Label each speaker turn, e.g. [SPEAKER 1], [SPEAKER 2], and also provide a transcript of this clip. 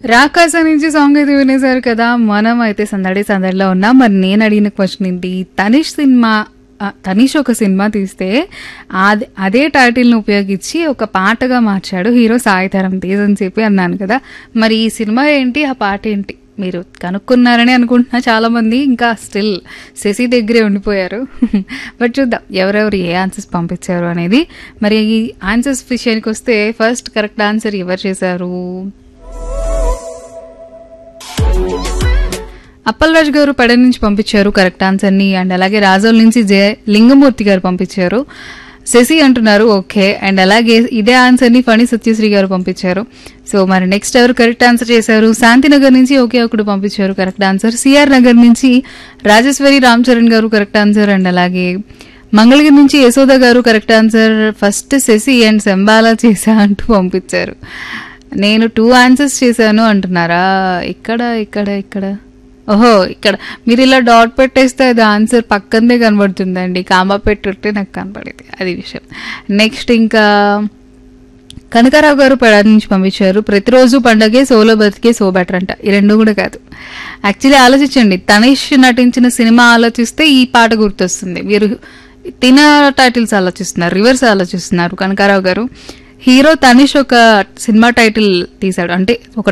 [SPEAKER 1] రాకాస నుంచి సాంగ్ అయితే వినేశారు కదా మనం అయితే సందడి సందడిలో ఉన్నాం మరి నేను అడిగిన క్వశ్చన్ ఏంటి తనిష్ సినిమా ఆ, తనీష్ ఒక సినిమా తీస్తే అదే అదే టైటిల్ని ఉపయోగించి ఒక పాటగా మార్చాడు హీరో సాయిధరం తేజ్ అని చెప్పి అన్నాను కదా మరి ఈ సినిమా ఏంటి ఆ పాట ఏంటి మీరు కనుక్కున్నారని అనుకుంటున్నా చాలా మంది ఇంకా స్టిల్ శశి దగ్గరే ఉండిపోయారు బట్ చూద్దాం ఎవరెవరు ఏ ఆన్సర్స్ పంపించారు అనేది మరి ఈ ఆన్సర్స్ విషయానికి వస్తే ఫస్ట్ కరెక్ట్ ఆన్సర్ ఎవరు చేశారు అప్పలరాజు గారు పడ నుంచి పంపించారు కరెక్ట్ ఆన్సర్ని అండ్ అలాగే రాజోల్ నుంచి జయ లింగమూర్తి గారు పంపించారు శశి అంటున్నారు ఓకే అండ్ అలాగే ఇదే ఆన్సర్ని ఫణి సత్యశ్రీ గారు పంపించారు సో మరి నెక్స్ట్ ఎవరు కరెక్ట్ ఆన్సర్ చేశారు శాంతినగర్ నుంచి ఒకే ఒకడు పంపించారు కరెక్ట్ ఆన్సర్ సిఆర్ నగర్ నుంచి రాజేశ్వరి రామ్ చరణ్ గారు కరెక్ట్ ఆన్సర్ అండ్ అలాగే మంగళగిరి నుంచి యశోద గారు correct answer first Sasi and Shambala చేశా అంటూ పంపించారు నేను టూ ఆన్సర్స్ చేశాను అంటున్నారా ఇక్కడ ఇక్కడ ఇక్కడ ఓహో ఇక్కడ మీరు ఇలా డాట్ పెట్టేస్తే అది ఆన్సర్ పక్కనే కనబడుతుందండి కామా పెట్టుంటే నాకు కనపడేది అది విషయం నెక్స్ట్ ఇంకా కనకారావు గారు పెడ నుంచి పంపించారు ప్రతిరోజు పండగే సోలో బతికే సో బెటర్ అంట ఈ రెండు కూడా కాదు యాక్చువల్లీ ఆలోచించండి తనీష్ నటించిన సినిమా ఆలోచిస్తే ఈ పాట గుర్తొస్తుంది మీరు తిన టైటిల్స్ ఆలోచిస్తున్నారు రివర్స్ ఆలోచిస్తున్నారు కనకారావు గారు హీరో తనీష్ ఒక సినిమా టైటిల్ తీశాడు అంటే ఒక